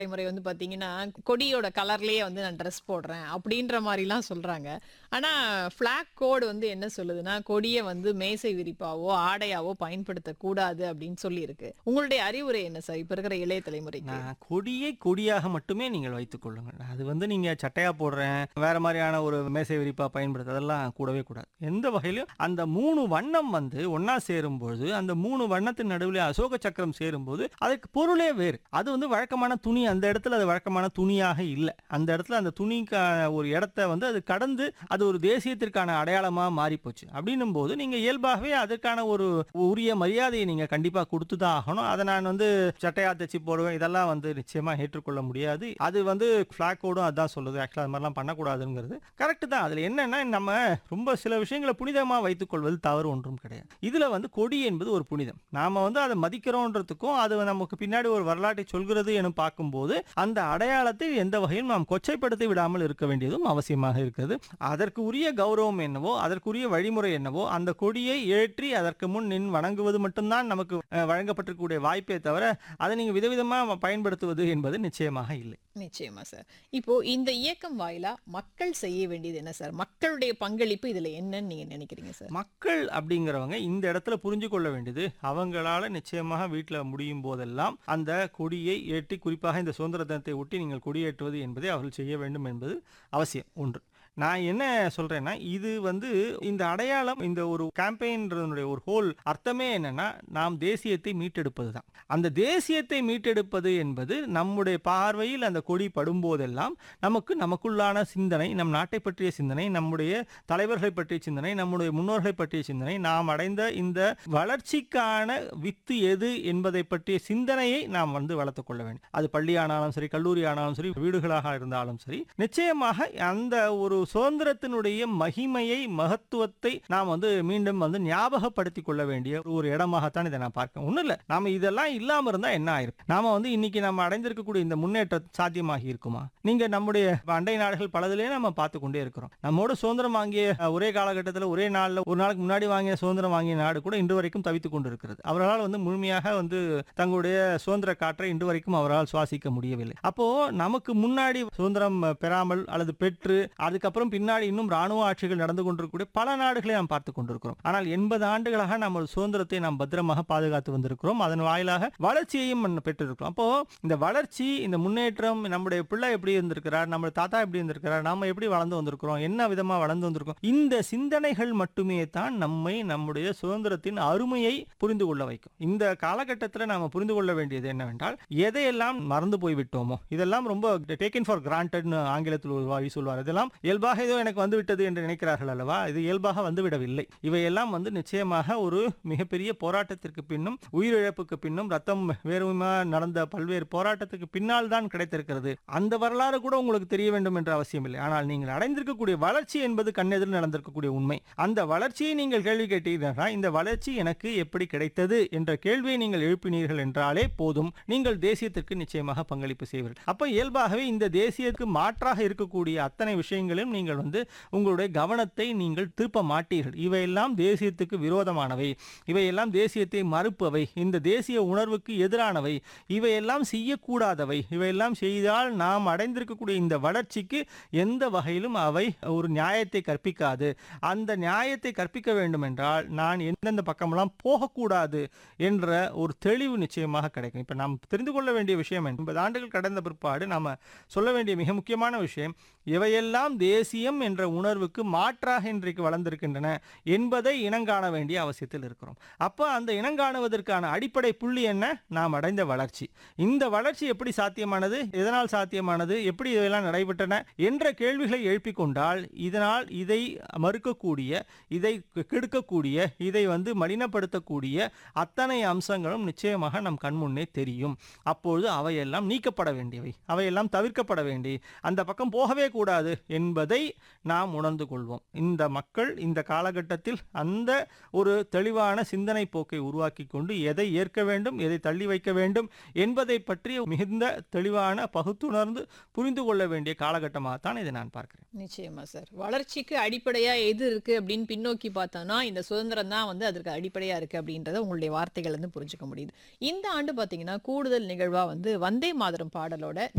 முறை வந்து பாத்தீங்கன்னா கொடியோட கலர்லயே வந்து நான் ட்ரெஸ் போடுறேன் அப்படின்ற மாதிரிலாம் சொல்றாங்க ஆனா ஃபிளாக் கோடு வந்து என்ன சொல்லுதுன்னா கொடியை வந்து மேசை விரிப்பாவோ ஆடையாவோ பயன்படுத்த கூடாது அப்படின்னு சொல்லி இருக்கு உங்களுடைய அறிவுரை என்ன சார் இப்ப இருக்கிற இளைய தலைமுறைக்கு நான் கொடியை கொடியாக மட்டுமே நீங்கள் வைத்துக் கொள்ளுங்கள் அது வந்து நீங்க சட்டையா போடுறேன் வேற மாதிரியான ஒரு மேசை விரிப்பா பயன்படுத்த அதெல்லாம் கூடவே கூடாது எந்த வகையிலும் அந்த மூணு வண்ணம் வந்து ஒண்ணா சேரும்போது அந்த மூணு வண்ணத்தின் நடுவில் அசோக சக்கரம் சேரும்போது அதுக்கு பொருளே வேறு அது வந்து வழக்கமான துணி அந்த இடத்துல அது வழக்கமான துணியாக இல்லை அந்த இடத்துல அந்த துணிக்கான ஒரு இடத்த வந்து அது கடந்து அது ஒரு தேசியத்திற்கான அடையாளமா மாறி போச்சு அப்படின்னும் போது நீங்க இயல்பாகவே அதற்கான ஒரு உரிய மரியாதையை நீங்க கண்டிப்பா கொடுத்து தான் ஆகணும் அதை நான் வந்து சட்டையா தச்சு போடுவேன் இதெல்லாம் வந்து நிச்சயமா ஏற்றுக்கொள்ள முடியாது அது வந்து ஃபிளாக் கோடும் அதான் சொல்லுது ஆக்சுவலாக அது மாதிரிலாம் பண்ணக்கூடாதுங்கிறது கரெக்ட் தான் அதுல என்னன்னா நம்ம ரொம்ப சில விஷயங்களை புனிதமா வைத்துக் கொள்வது தவறு ஒன்றும் கிடையாது இதுல வந்து கொடி என்பது ஒரு புனிதம் நாம வந்து அதை மதிக்கிறோன்றதுக்கும் அது நமக்கு பின்னாடி ஒரு வரலாற்றை சொல்கிறது என பார்க்கும்போது அந்த அடையாளத்தை எந்த வகையிலும் நாம் கொச்சைப்படுத்தி விடாமல் இருக்க வேண்டியதும் அவசியமாக இருக்கிறது அதற்கு உரிய கௌரவம் என்னவோ அதற்குரிய வழிமுறை என்னவோ அந்த கொடியை ஏற்றி அதற்கு முன் நின் வணங்குவது மட்டும்தான் நமக்கு அஹ், வழங்கப்பட்டிருக்கக்கூடிய வாய்ப்பே தவிர அதை நீங்க விதவிதமா பயன்படுத்துவது என்பது நிச்சயமாக இல்லை நிச்சயமா சார் இப்போ இந்த இயக்கம் வாயிலா மக்கள் செய்ய வேண்டியது என்ன சார் மக்களுடைய பங்களிப்பு இதுல என்னன்னு நீங்க நினைக்கிறீங்க சார் மக்கள் அப்படிங்கிறவங்க இந்த இடத்துல புரிஞ்சு கொள்ள வேண்டியது அவங்களால நிச்சயமாக வீட்டில் முடியும் போதெல்லாம் அந்த கொடியை ஏற்றி குறிப்பாக இந்த சுதந்திர தினத்தை ஒட்டி நீங்கள் கொடியேற்றுவது என்பதை அவர்கள் செய்ய வேண்டும் என்பது அவசியம் ஒன்று நான் என்ன சொல்றேன்னா இது வந்து இந்த அடையாளம் இந்த ஒரு கேம்பெயின்றதனுடைய ஒரு ஹோல் அர்த்தமே என்னன்னா நாம் தேசியத்தை மீட்டெடுப்பது தான் அந்த தேசியத்தை மீட்டெடுப்பது என்பது நம்முடைய பார்வையில் அந்த கொடி படும்போதெல்லாம் நமக்கு நமக்குள்ளான சிந்தனை நம் நாட்டை பற்றிய சிந்தனை நம்முடைய தலைவர்களை பற்றிய சிந்தனை நம்முடைய முன்னோர்களை பற்றிய சிந்தனை நாம் அடைந்த இந்த வளர்ச்சிக்கான வித்து எது என்பதை பற்றிய சிந்தனையை நாம் வந்து வளர்த்துக் கொள்ள வேண்டும் அது பள்ளி ஆனாலும் சரி கல்லூரி ஆனாலும் சரி வீடுகளாக இருந்தாலும் சரி நிச்சயமாக அந்த ஒரு சுதந்திரத்தினுடைய மகிமையை மகத்துவத்தை நாம் வந்து மீண்டும் வந்து ஞாபகப்படுத்திக் கொள்ள வேண்டிய ஒரு இடமாகத்தான் இதை நான் பார்க்கிறேன் ஒன்றும் இல்லை நாம இதெல்லாம் இல்லாம இருந்தா என்ன ஆயிருக்கும் நாம வந்து இன்னைக்கு நம்ம அடைந்திருக்கக்கூடிய இந்த முன்னேற்றம் சாத்தியமாகி இருக்குமா நீங்க நம்முடைய அண்டை நாடுகள் பலதிலே நம்ம பார்த்து கொண்டே இருக்கிறோம் நம்மோட சுதந்திரம் வாங்கிய அஹ், ஒரே காலகட்டத்தில் ஒரே நாள்ல ஒரு நாளுக்கு முன்னாடி வாங்கிய சுதந்திரம் வாங்கிய நாடு கூட இன்று வரைக்கும் தவித்துக் கொண்டு இருக்கிறது அவர்களால் வந்து முழுமையாக வந்து தங்களுடைய சுதந்திர காற்றை இன்று வரைக்கும் அவரால் சுவாசிக்க முடியவில்லை அப்போ நமக்கு முன்னாடி சுதந்திரம் அஹ், பெறாமல் அல்லது பெற்று அதுக்கப்புறம் பின்னாடி இன்னும் ராணுவ ஆட்சிகள் நடந்து கொண்டிருக்கக்கூடிய பல நாடுகளை நாம் பார்த்து கொண்டிருக்கிறோம் ஆனால் எண்பது ஆண்டுகளாக நம்ம சுதந்திரத்தை நாம் பத்திரமாக பாதுகாத்து வந்திருக்கிறோம் அதன் வாயிலாக வளர்ச்சியையும் நம்ம பெற்றிருக்கிறோம் அப்போ இந்த வளர்ச்சி இந்த முன்னேற்றம் நம்முடைய பிள்ளை எப்படி இருந்திருக்கிறார் நம்முடைய தாத்தா எப்படி இருந்திருக்கிறார் நாம எப்படி வளர்ந்து வந்திருக்கிறோம் என்ன விதமா வளர்ந்து வந்திருக்கோம் இந்த சிந்தனைகள் மட்டுமே தான் நம்மை நம்முடைய சுதந்திரத்தின் அருமையை புரிந்து கொள்ள வைக்கும் இந்த காலகட்டத்தில் நாம புரிந்து கொள்ள வேண்டியது என்னவென்றால் எதையெல்லாம் மறந்து போய் விட்டோமோ இதெல்லாம் ரொம்ப டேக்கன் ஃபார் கிராண்டட்னு ஆங்கிலத்தில் ஒரு வாவி சொல்வார் இதெல்லாம் இயல்பாக ஏதோ எனக்கு வந்து விட்டது என்று நினைக்கிறார்கள் அல்லவா இது இயல்பாக வந்துவிடவில்லை இவையெல்லாம் வந்து நிச்சயமாக ஒரு மிகப்பெரிய போராட்டத்திற்கு பின்னும் உயிரிழப்புக்கு பின்னும் ரத்தம் வேறுமா நடந்த பல்வேறு போராட்டத்துக்கு பின்னால் தான் கிடைத்திருக்கிறது அந்த வரலாறு கூட உங்களுக்கு தெரிய வேண்டும் என்ற அவசியம் இல்லை ஆனால் நீங்கள் அடைந்திருக்கக்கூடிய வளர்ச்சி என்பது கண்ணெதிரில் நடந்திருக்கக்கூடிய உண்மை அந்த வளர்ச்சியை நீங்கள் கேள்வி கேட்டீர்களா இந்த வளர்ச்சி எனக்கு எப்படி கிடைத்தது என்ற கேள்வியை நீங்கள் எழுப்பினீர்கள் என்றாலே போதும் நீங்கள் தேசியத்திற்கு நிச்சயமாக பங்களிப்பு செய்வீர்கள் அப்ப இயல்பாகவே இந்த தேசியத்துக்கு மாற்றாக இருக்கக்கூடிய அத்தனை விஷயங்களையும் நீங்கள் வந்து உங்களுடைய கவனத்தை நீங்கள் திருப்ப மாட்டீர்கள் இவையெல்லாம் தேசியத்துக்கு விரோதமானவை இவையெல்லாம் தேசியத்தை மறுப்பவை இந்த தேசிய உணர்வுக்கு எதிரானவை இவையெல்லாம் செய்யக்கூடாதவை இவையெல்லாம் செய்தால் நாம் அடைந்திருக்கக்கூடிய இந்த வளர்ச்சிக்கு எந்த வகையிலும் அவை ஒரு நியாயத்தை கற்பிக்காது அந்த நியாயத்தை கற்பிக்க வேண்டும் என்றால் நான் எந்தெந்த பக்கமெல்லாம் போகக்கூடாது என்ற ஒரு தெளிவு நிச்சயமாக கிடைக்கும் இப்போ நாம் தெரிந்து கொள்ள வேண்டிய விஷயம் எண்பது ஆண்டுகள் கடந்த பிற்பாடு நாம சொல்ல வேண்டிய மிக முக்கியமான விஷயம் இவையெல்லாம் தேசியம் என்ற உணர்வுக்கு மாற்றாக இன்றைக்கு வளர்ந்திருக்கின்றன என்பதை இனங்காண வேண்டிய அவசியத்தில் இருக்கிறோம் அப்போ அந்த இனங்காணுவதற்கான அடிப்படை புள்ளி என்ன நாம் அடைந்த வளர்ச்சி இந்த வளர்ச்சி எப்படி சாத்தியமானது எதனால் சாத்தியமானது எப்படி இதெல்லாம் நடைபெற்றன என்ற கேள்விகளை எழுப்பிக் கொண்டால் இதனால் இதை மறுக்கக்கூடிய இதை கெடுக்கக்கூடிய இதை வந்து மலினப்படுத்தக்கூடிய அத்தனை அம்சங்களும் நிச்சயமாக நம் கண்முன்னே தெரியும் அப்பொழுது அவையெல்லாம் நீக்கப்பட வேண்டியவை அவையெல்லாம் தவிர்க்கப்பட வேண்டி அந்த பக்கம் போகவே கூடாது என்பதை என்பதை நாம் உணர்ந்து கொள்வோம் இந்த மக்கள் இந்த காலகட்டத்தில் அந்த ஒரு தெளிவான சிந்தனை போக்கை உருவாக்கி கொண்டு எதை ஏற்க வேண்டும் எதை தள்ளி வைக்க வேண்டும் என்பதை பற்றி மிகுந்த தெளிவான பகுத்துணர்ந்து புரிந்து கொள்ள வேண்டிய காலகட்டமாகத்தான் இதை நான் பார்க்கிறேன் நிச்சயமா சார் வளர்ச்சிக்கு அடிப்படையா எது இருக்கு அப்படின்னு பின்னோக்கி பார்த்தோம்னா இந்த சுதந்திரம் தான் வந்து அதற்கு அடிப்படையா இருக்கு அப்படின்றத உங்களுடைய வார்த்தைகள் இருந்து புரிஞ்சுக்க முடியுது இந்த ஆண்டு பாத்தீங்கன்னா கூடுதல் நிகழ்வா வந்து வந்தே மாதரம் பாடலோட